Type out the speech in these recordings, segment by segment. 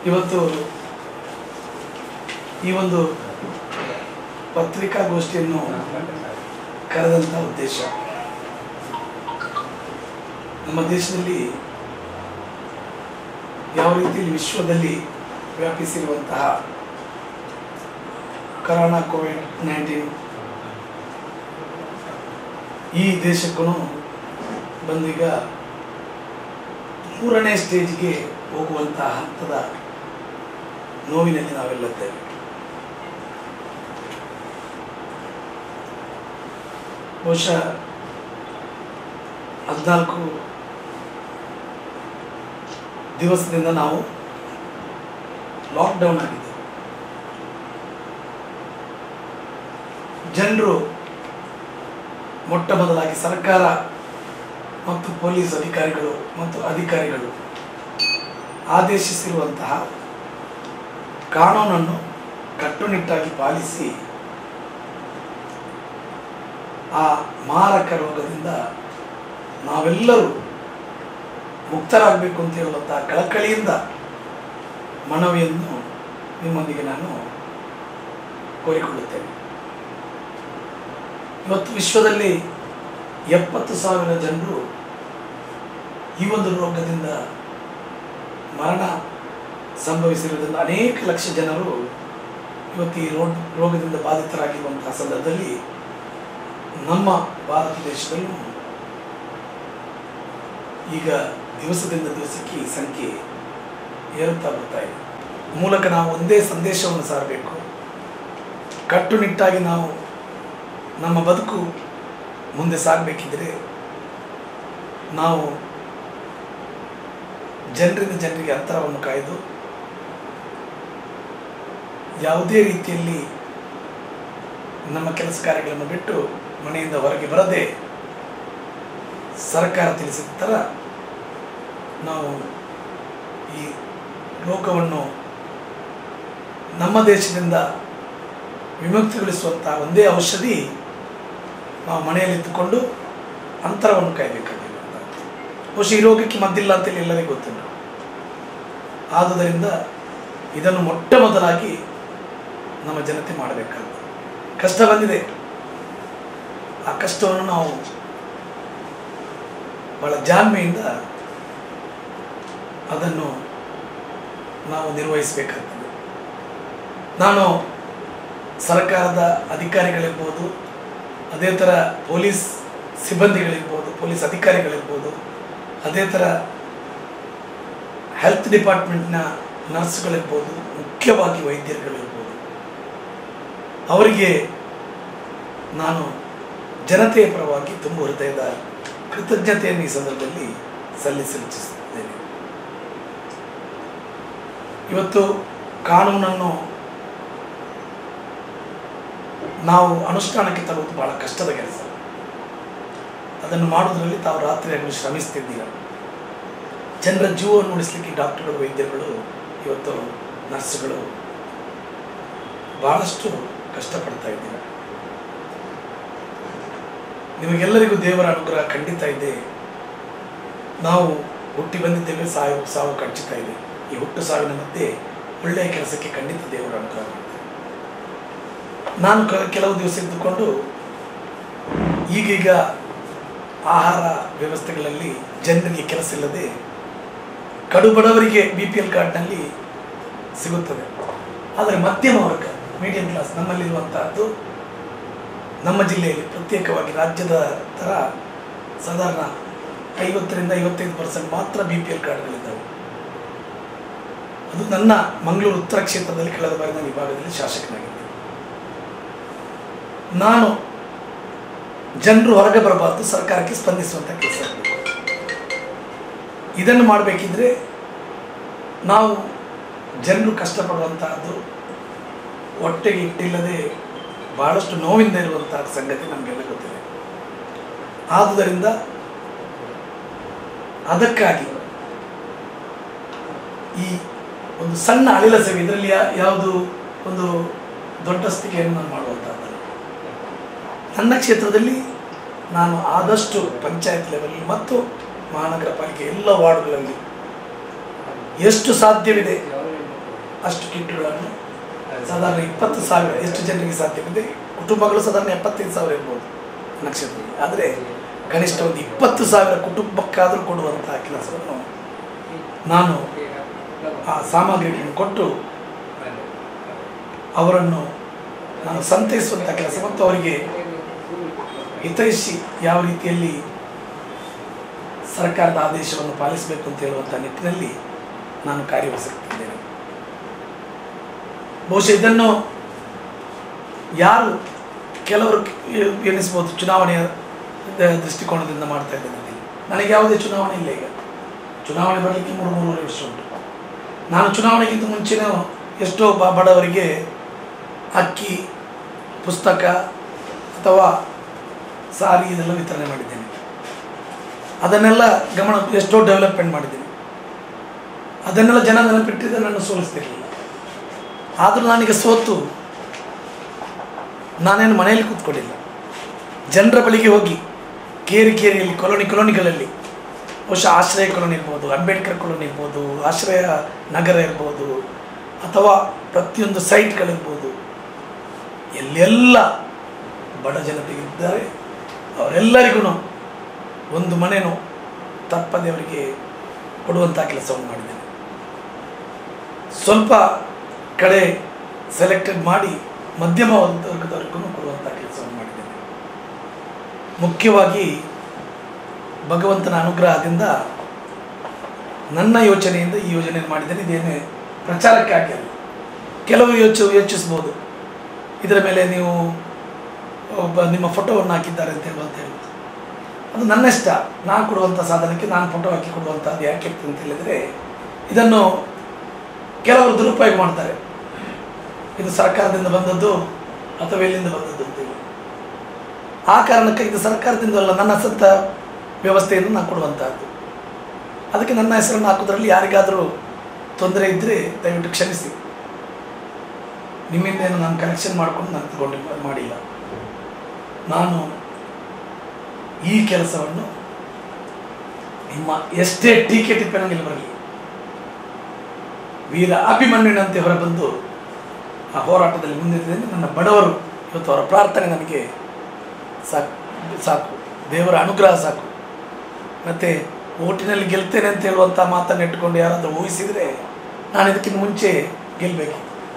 ಇವತ್ತು ಈ ಒಂದು ಪತ್ರಿಕಾಗೋಷ್ಠಿಯನ್ನು ಕರೆದಂಥ ಉದ್ದೇಶ ನಮ್ಮ ದೇಶದಲ್ಲಿ ಯಾವ ರೀತಿಯಲ್ಲಿ ವಿಶ್ವದಲ್ಲಿ ವ್ಯಾಪಿಸಿರುವಂತಹ ಕರೋನಾ ಕೋವಿಡ್ ನೈನ್ಟೀನ್ ಈ ದೇಶಕ್ಕೂ ಬಂದೀಗ ಮೂರನೇ ಸ್ಟೇಜ್ಗೆ ಹೋಗುವಂತಹ ಹಂತದ ನೋವಿನಲ್ಲಿ ನಾವೆಲ್ಲಿದ್ದೇವೆ ಬಹುಶಃ ಹದಿನಾಲ್ಕು ದಿವಸದಿಂದ ನಾವು ಲಾಕ್ಡೌನ್ ಆಗಿದೆ ಜನರು ಮೊಟ್ಟ ಮೊದಲಾಗಿ ಸರ್ಕಾರ ಮತ್ತು ಪೊಲೀಸ್ ಅಧಿಕಾರಿಗಳು ಮತ್ತು ಅಧಿಕಾರಿಗಳು ಆದೇಶಿಸಿರುವಂತಹ ಕಾನೂನನ್ನು ಕಟ್ಟುನಿಟ್ಟಾಗಿ ಪಾಲಿಸಿ ಆ ಮಾರಕ ರೋಗದಿಂದ ನಾವೆಲ್ಲರೂ ಮುಕ್ತರಾಗಬೇಕು ಅಂತ ಹೇಳುವಂತಹ ಕಳಕಳಿಯಿಂದ ಮನವಿಯನ್ನು ನಿಮ್ಮೊಂದಿಗೆ ನಾನು ಕೋರಿಕೊಳ್ಳುತ್ತೇನೆ ಇವತ್ತು ವಿಶ್ವದಲ್ಲಿ ಎಪ್ಪತ್ತು ಸಾವಿರ ಜನರು ಈ ಒಂದು ರೋಗದಿಂದ ಮರಣ ಸಂಭವಿಸಿರುವುದರಿಂದ ಅನೇಕ ಲಕ್ಷ ಜನರು ಇವತ್ತು ಈ ರೋಗ ರೋಗದಿಂದ ಬಾಧಿತರಾಗಿರುವಂತಹ ಸಂದರ್ಭದಲ್ಲಿ ನಮ್ಮ ಭಾರತ ದೇಶದಲ್ಲೂ ಈಗ ದಿವಸದಿಂದ ದಿವಸಕ್ಕೆ ಈ ಸಂಖ್ಯೆ ಏರುತ್ತಾ ಬರ್ತಾ ಇದೆ ಮೂಲಕ ನಾವು ಒಂದೇ ಸಂದೇಶವನ್ನು ಸಾರಬೇಕು ಕಟ್ಟುನಿಟ್ಟಾಗಿ ನಾವು ನಮ್ಮ ಬದುಕು ಮುಂದೆ ಸಾಗಬೇಕಿದ್ರೆ ನಾವು ಜನರಿಂದ ಜನರಿಗೆ ಅಂತರವನ್ನು ಕಾಯ್ದು ಯಾವುದೇ ರೀತಿಯಲ್ಲಿ ನಮ್ಮ ಕೆಲಸ ಕಾರ್ಯಗಳನ್ನು ಬಿಟ್ಟು ಮನೆಯಿಂದ ಹೊರಗೆ ಬರದೆ ಸರ್ಕಾರ ತಿಳಿಸಿದ ಥರ ನಾವು ಈ ರೋಗವನ್ನು ನಮ್ಮ ದೇಶದಿಂದ ವಿಮುಕ್ತಿಗೊಳಿಸುವಂಥ ಒಂದೇ ಔಷಧಿ ನಾವು ಮನೆಯಲ್ಲಿ ಇದ್ದುಕೊಂಡು ಅಂತರವನ್ನು ಕಾಯಬೇಕಾಗಿರುವಂಥದ್ದು ಬಹುಶಃ ಈ ರೋಗಕ್ಕೆ ಮದ್ದಿಲ್ಲ ಅಂತೇಳಿ ಎಲ್ಲರಿಗೂ ಗೊತ್ತುಂಟು ಆದುದರಿಂದ ಇದನ್ನು ಮೊಟ್ಟ ಮೊದಲಾಗಿ ನಮ್ಮ ಜನತೆ ಮಾಡಬೇಕಾಗುತ್ತೆ ಕಷ್ಟ ಬಂದಿದೆ ಆ ಕಷ್ಟವನ್ನು ನಾವು ಬಹಳ ಜಾಣ್ಮೆಯಿಂದ ಅದನ್ನು ನಾವು ನಿರ್ವಹಿಸಬೇಕಾಗ್ತದೆ ನಾನು ಸರ್ಕಾರದ ಅಧಿಕಾರಿಗಳಿರ್ಬೋದು ಅದೇ ಥರ ಪೊಲೀಸ್ ಸಿಬ್ಬಂದಿಗಳಿರ್ಬೋದು ಪೊಲೀಸ್ ಅಧಿಕಾರಿಗಳಿರ್ಬೋದು ಅದೇ ಥರ ಹೆಲ್ತ್ ಡಿಪಾರ್ಟ್ಮೆಂಟ್ನ ನರ್ಸ್ಗಳಿರ್ಬೋದು ಮುಖ್ಯವಾಗಿ ವೈದ್ಯರುಗಳಿರ್ಬೋದು ಅವರಿಗೆ ನಾನು ಜನತೆಯ ಪರವಾಗಿ ತುಂಬ ಹೃದಯದ ಕೃತಜ್ಞತೆಯನ್ನು ಈ ಸಂದರ್ಭದಲ್ಲಿ ಸಲ್ಲಿಸಲು ಇಚ್ಛಿಸುತ್ತೇನೆ ಇವತ್ತು ಕಾನೂನನ್ನು ನಾವು ಅನುಷ್ಠಾನಕ್ಕೆ ತರುವುದು ಬಹಳ ಕಷ್ಟದ ಕೆಲಸ ಅದನ್ನು ಮಾಡುವುದರಲ್ಲಿ ತಾವು ರಾತ್ರಿ ಹಗಲು ಶ್ರಮಿಸ್ತಿದ್ದೀರ ಜನರ ಜೀವವನ್ನು ಉಳಿಸಲಿಕ್ಕೆ ಡಾಕ್ಟರ್ಗಳು ವೈದ್ಯರುಗಳು ಇವತ್ತು ನರ್ಸ್ಗಳು ಬಹಳಷ್ಟು ಕಷ್ಟಪಡ್ತಾ ಇದ್ದೀರ ನಿಮಗೆಲ್ಲರಿಗೂ ದೇವರ ಅನುಗ್ರಹ ಖಂಡಿತ ಇದೆ ನಾವು ಹುಟ್ಟಿ ಬಂದಿದ್ದೇವೆ ಸಾವು ಸಾವು ಖಚಿತ ಇದೆ ಈ ಹುಟ್ಟು ಸಾವಿನ ಮಧ್ಯೆ ಒಳ್ಳೆಯ ಕೆಲಸಕ್ಕೆ ಖಂಡಿತ ದೇವರ ಅನುಗ್ರಹ ಮಾಡ್ತಾರೆ ನಾನು ಕ- ಕೆಲವು ದಿವಸ ಇದ್ದುಕೊಂಡು ಈಗೀಗ ಆಹಾರ ವ್ಯವಸ್ಥೆಗಳಲ್ಲಿ ಜನರಿಗೆ ಕೆಲಸ ಇಲ್ಲದೆ ಕಡು ಬಡವರಿಗೆ ಬಿ ಪಿ ಎಲ್ ಕಾರ್ಡ್ನಲ್ಲಿ ಸಿಗುತ್ತದೆ ಆದರೆ ಮಧ್ಯಮ ವರ್ಗ ಮೀಡಿಯಂ ಕ್ಲಾಸ್ ನಮ್ಮಲ್ಲಿರುವಂತಹದ್ದು ನಮ್ಮ ಜಿಲ್ಲೆಯಲ್ಲಿ ಪ್ರತ್ಯೇಕವಾಗಿ ರಾಜ್ಯದ ಥರ ಸಾಧಾರಣ ಐವತ್ತರಿಂದ ಐವತ್ತೈದು ಪರ್ಸೆಂಟ್ ಮಾತ್ರ ಬಿ ಪಿ ಎಲ್ ಕಾರ್ಡ್ಗಳಿದ್ದಾವೆ ಅದು ನನ್ನ ಮಂಗಳೂರು ಉತ್ತರ ಕ್ಷೇತ್ರದಲ್ಲಿ ಕಳೆದ ಬಾರಿ ನಾನು ಈ ಭಾಗದಲ್ಲಿ ಶಾಸಕನಾಗಿದ್ದೆ ನಾನು ಜನರು ಹೊರಗೆ ಬರಬಾರ್ದು ಸರ್ಕಾರಕ್ಕೆ ಸ್ಪಂದಿಸುವಂಥ ಕೆಲಸ ಆಗಬೇಕು ಇದನ್ನು ಮಾಡಬೇಕಿದ್ರೆ ನಾವು ಜನರು ಕಷ್ಟಪಡುವಂತಹದ್ದು ಹೊಟ್ಟೆಗೆ ಇಟ್ಟಿಲ್ಲದೆ ಬಹಳಷ್ಟು ನೋವಿಂದ ಇರುವಂತಹ ಸಂಗತಿ ನಮಗೆಲ್ಲ ಗೊತ್ತಿದೆ ಆದುದರಿಂದ ಅದಕ್ಕಾಗಿ ಈ ಒಂದು ಸಣ್ಣ ಅಳಿಲ ಸೇವೆ ಇದರಲ್ಲಿ ಯಾ- ಯಾವುದು ಒಂದು ದೊಡ್ಡ ಸ್ಥಿತಿಯನ್ನು ನಾನು ಮಾಡುವಂಥದ್ದಲ್ಲ ನನ್ನ ಕ್ಷೇತ್ರದಲ್ಲಿ ನಾನು ಆದಷ್ಟು ಪಂಚಾಯತ್ ಲೆವೆಲ್ ಮತ್ತು ಮಹಾನಗರ ಪಾಲಿಕೆ ಎಲ್ಲ ವಾರ್ಡ್ಗಳಲ್ಲಿ ಎಷ್ಟು ಸಾಧ್ಯವಿದೆ ಅಷ್ಟು ಕಿಟ್ಗಳನ್ನು ಸಾಧಾರಣ ಇಪ್ಪತ್ತು ಸಾವಿರ ಎಷ್ಟು ಜನರಿಗೆ ಸಾಧ್ಯವಿದೆ ಕುಟುಂಬಗಳು ಸಾಧಾರಣ ಎಪ್ಪತ್ತೈದು ಸಾವಿರ ಇರ್ಬೋದು ನಕ್ಷತ್ರದಲ್ಲಿ ಆದರೆ ಕನಿಷ್ಠ ಒಂದು ಇಪ್ಪತ್ತು ಸಾವಿರ ಕುಟುಂಬಕ್ಕಾದರೂ ಕೊಡುವಂತಹ ಕೆಲಸವನ್ನು ನಾನು ಆ ಸಾಮಗ್ರಿಗಳನ್ನು ಕೊಟ್ಟು ಅವರನ್ನು ನಾನು ಸಂತೈಸುವಂಥ ಕೆಲಸ ಮತ್ತು ಅವರಿಗೆ ಹಿತೈಷಿ ಯಾವ ರೀತಿಯಲ್ಲಿ ಸರ್ಕಾರದ ಆದೇಶವನ್ನು ಪಾಲಿಸಬೇಕು ಅಂತ ಹೇಳುವಂಥ ನಿಟ್ಟಿನಲ್ಲಿ ನಾನು ಕಾರ್ಯವಹಿಸುತ್ತಿದ್ದೇನೆ ಬಹುಶಃ ಇದನ್ನು ಯಾರು ಕೆಲವರು ಎನಿಸ್ಬೋದು ಚುನಾವಣೆಯ ದ- ದೃಷ್ಟಿಕೋನದಿಂದ ಮಾಡ್ತಾ ಇದ್ದೇನೆ ಅಂತ. ನನಗೆ ಯಾವುದೇ ಚುನಾವಣೆ ಇಲ್ಲ ಈಗ ಚುನಾವಣೆ ಬರಲಿಕ್ಕೆ ಮೂರು ಮೂರುವರೆ ವರ್ಷ ಉಂಟು ನಾನು ಚುನಾವಣೆಗಿಂತ ಮುಂಚೆನೇ ಎಷ್ಟೋ ಬ- ಬಡವರಿಗೆ ಅಕ್ಕಿ ಪುಸ್ತಕ ಅಥವಾ ಸಾರಿ ಇದೆಲ್ಲ ವಿತರಣೆ ಮಾಡಿದ್ದೇನೆ ಅದನ್ನೆಲ್ಲ ಗಮನ ಎಷ್ಟೋ ಡೆವಲಪ್ಮೆಂಟ್ ಮಾಡಿದ್ದೀನಿ ಅದನ್ನೆಲ್ಲ ಜನ ನೆನಪಿಟ್ಟಿದ್ದರೆ ನನ್ನ ಸೋಲಿಸ್ತಿರಲಿಲ್ಲ ಆದರೂ ನಾನೀಗ ಸೋತು ನಾನೇನು ಮನೆಯಲ್ಲಿ ಕೂತ್ಕೊಂಡಿಲ್ಲ ಜನರ ಬಳಿಗೆ ಹೋಗಿ ಕೇರಿ ಕೇರಿಯಲ್ಲಿ ಕಾಲೋನಿ ಕಾಲೋನಿಗಳಲ್ಲಿ ಬಹುಶಃ ಆಶ್ರಯ ಕಾಲೋನಿ ಇರ್ಬೋದು ಅಂಬೇಡ್ಕರ್ ಕಾಲೋನಿ ಇರ್ಬೋದು ಆಶ್ರಯ ನಗರ ಇರ್ಬೋದು ಅಥವಾ ಪ್ರತಿಯೊಂದು ಸೈಟ್ಗಳಿರ್ಬೋದು ಎಲ್ಲೆಲ್ಲ ಬಡ ಜನತೆಗಿದ್ದಾರೆ ಅವರೆಲ್ಲರಿಗೂ ಒಂದು ಮನೆನೂ ತಪ್ಪದೆ ಅವರಿಗೆ ಕೊಡುವಂಥ ಕೆಲಸವನ್ನು ಮಾಡಿದ್ದೇನೆ ಸ್ವಲ್ಪ ಕಡೆ ಸೆಲೆಕ್ಟೆಡ್ ಮಾಡಿ ಮಧ್ಯಮ ವರ್ಗದವರಿಗೂ ಕೊಡುವಂಥ ಕೆಲಸವನ್ನು ಮಾಡಿದ್ದೇನೆ ಮುಖ್ಯವಾಗಿ ಭಗವಂತನ ಅನುಗ್ರಹದಿಂದ ನನ್ನ ಯೋಚನೆಯಿಂದ ಈ ಯೋಜನೆ ಮಾಡಿದ್ದೇನೆ ಇದೇನೇ ಪ್ರಚಾರಕ್ಕೆ ಹಾಕಿಲ್ಲ ಕೆಲವರು ಯೋಚ ಯೋಚಿಸ್ಬೋದು ಇದರ ಮೇಲೆ ನೀವು ಒಬ್ಬ ನಿಮ್ಮ ಫೋಟೋವನ್ನು ಹಾಕಿದ್ದಾರೆ ಅಂತ ಹೇಳುವಂತ ಹೇಳಿ ಅದು ನನ್ನ ಇಷ್ಟ ನಾನು ಕೊಡುವಂಥ ಸಾಧನಕ್ಕೆ ನಾನು ಫೋಟೋ ಹಾಕಿ ಕೊಡುವಂಥದ್ದು ಯಾಕೆ ಅಂತ ಹೇಳಿದರೆ ಇದನ್ನು ಕೆಲವರು ದುರುಪಯೋಗ ಮಾಡ್ತಾರೆ ಇದು ಸರ್ಕಾರದಿಂದ ಬಂದದ್ದು ಅಥವಾ ಎಲ್ಲಿಂದ ಬಂದದ್ದು ಅಂತೇಳಿ ಆ ಕಾರಣಕ್ಕೆ ಇದು ಸರ್ಕಾರದಿಂದ ಅಲ್ಲ ನನ್ನ ಸ್ವಂತ ವ್ಯವಸ್ಥೆಯನ್ನು ನಾನು ಕೊಡುವಂತಹದ್ದು ಅದಕ್ಕೆ ನನ್ನ ಹೆಸರನ್ನು ಹಾಕೋದ್ರಲ್ಲಿ ಯಾರಿಗಾದರೂ ತೊಂದರೆ ಇದ್ದರೆ ದಯವಿಟ್ಟು ಕ್ಷಮಿಸಿ ನಿಮ್ಮಿಂದ ಏನು ನಾನು ಕಲೆಕ್ಷನ್ ಮಾಡಿಕೊಂಡು ನಾನು ತಗೊಂಡು ಮಾಡಿಲ್ಲ ನಾನು ಈ ಕೆಲಸವನ್ನು ನಿಮ್ಮ ಎಷ್ಟೇ ಟೀಕೆ ಟಿಪ್ಪಣಿಯಲ್ಲಿ ಬರಲಿ ವೀರ ಅಭಿಮನ್ಯುನಂತೆ ಹೊರಬಂದು ಆ ಹೋರಾಟದಲ್ಲಿ ಮುಂದಿದ್ದೇನೆ ನನ್ನ ಬಡವರು ಇವತ್ತು ಅವರ ಪ್ರಾರ್ಥನೆ ನನಗೆ ಸಾಕು ಸಾಕು ದೇವರ ಅನುಗ್ರಹ ಸಾಕು ಮತ್ತು ಓಟಿನಲ್ಲಿ ಗೆಲ್ತೇನೆ ಅಂತ ಹೇಳುವಂಥ ಮಾತನ್ನು ಇಟ್ಕೊಂಡು ಯಾರಾದರೂ ಊಹಿಸಿದರೆ ನಾನು ಇದಕ್ಕಿಂತ ಮುಂಚೆ ಗೆಲ್ಲಬೇಕು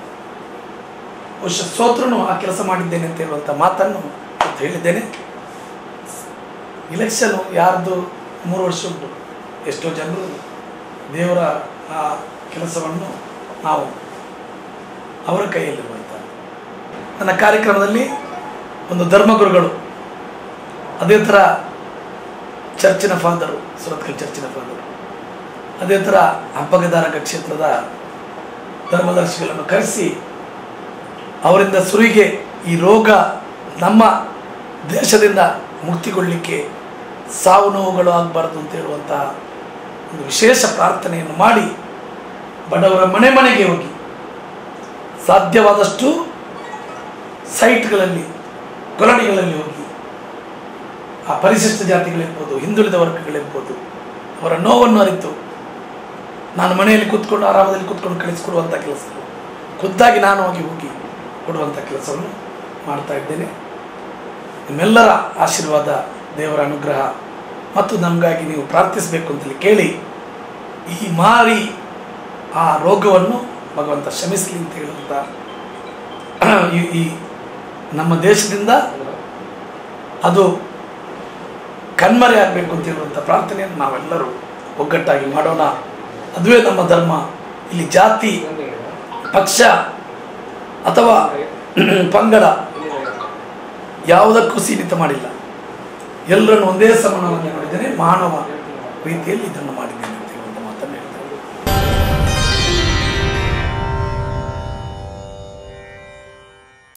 ಬಹುಶಃ ಸೋತ್ರನು ಆ ಕೆಲಸ ಮಾಡಿದ್ದೇನೆ ಅಂತ ಹೇಳುವಂಥ ಮಾತನ್ನು ಇವತ್ತು ಹೇಳಿದ್ದೇನೆ ಇಲೆಕ್ಷನು ಯಾರ್ದು ಮೂರು ವರ್ಷ ಉಂಟು ಎಷ್ಟೋ ಜನರು ದೇವರ ಆ ಕೆಲಸವನ್ನು ನಾವು ಅವರ ಕೈಯಲ್ಲಿರುವಂಥ ನನ್ನ ಕಾರ್ಯಕ್ರಮದಲ್ಲಿ ಒಂದು ಧರ್ಮಗುರುಗಳು ಅದೇ ಥರ ಚರ್ಚಿನ ಫಾದರು ಸುರತ್ಕಲ್ ಚರ್ಚಿನ ಫಾದರು ಅದೇ ಥರ ಹಬ್ಬಗದಾರಕ ಕ್ಷೇತ್ರದ ಧರ್ಮದರ್ಶಿಗಳನ್ನು ಕರೆಸಿ ಅವರಿಂದ ಸುರಿಗೆ ಈ ರೋಗ ನಮ್ಮ ದೇಶದಿಂದ ಮುಕ್ತಿಗೊಳ್ಳಲಿಕ್ಕೆ ಸಾವು ನೋವುಗಳು ಆಗಬಾರ್ದು ಅಂತ ಹೇಳುವಂಥ ಒಂದು ವಿಶೇಷ ಪ್ರಾರ್ಥನೆಯನ್ನು ಮಾಡಿ ಬಡವರ ಮನೆ ಮನೆಗೆ ಹೋಗಿ ಸಾಧ್ಯವಾದಷ್ಟು ಸೈಟ್ಗಳಲ್ಲಿ ಕೊಲನಿಗಳಲ್ಲಿ ಹೋಗಿ ಆ ಪರಿಶಿಷ್ಟ ಜಾತಿಗಳಿರ್ಬೋದು ಹಿಂದುಳಿದ ವರ್ಗಗಳಿರ್ಬೋದು ಅವರ ನೋವನ್ನು ಅರಿತು ನಾನು ಮನೆಯಲ್ಲಿ ಕೂತ್ಕೊಂಡು ಆರಾಮದಲ್ಲಿ ಕೂತ್ಕೊಂಡು ಕಳಿಸಿಕೊಡುವಂಥ ಕೆಲಸ ಖುದ್ದಾಗಿ ನಾನು ಹೋಗಿ ಹೋಗಿ ಕೊಡುವಂಥ ಕೆಲಸವನ್ನು ಮಾಡ್ತಾ ಇದ್ದೇನೆ ನಿಮ್ಮೆಲ್ಲರ ಆಶೀರ್ವಾದ ದೇವರ ಅನುಗ್ರಹ ಮತ್ತು ನಮಗಾಗಿ ನೀವು ಪ್ರಾರ್ಥಿಸಬೇಕು ಅಂತೇಳಿ ಕೇಳಿ ಈ ಮಾರಿ ಆ ರೋಗವನ್ನು ಭಗವಂತ ಶ್ರಮಿಸಲಿ ಅಂತ ಹೇಳುವಂಥ ಈ ಈ ನಮ್ಮ ದೇಶದಿಂದ ಅದು ಕಣ್ಮರೆ ಆಗಬೇಕು ಅಂತ ಹೇಳುವಂಥ ಪ್ರಾರ್ಥನೆಯನ್ನು ನಾವೆಲ್ಲರೂ ಒಗ್ಗಟ್ಟಾಗಿ ಮಾಡೋಣ ಅದುವೇ ನಮ್ಮ ಧರ್ಮ ಇಲ್ಲಿ ಜಾತಿ ಪಕ್ಷ ಅಥವಾ ಪಂಗಡ ಯಾವುದಕ್ಕೂ ಸೀಮಿತ ಮಾಡಿಲ್ಲ ಎಲ್ಲರನ್ನು ಒಂದೇ ಸಮಾನವಾಗಿ ನೋಡಿದ್ದೇನೆ ಮಾನವ ರೀತಿಯಲ್ಲಿ ಇದನ್ನು ಮಾಡಿದ್ದೇನೆ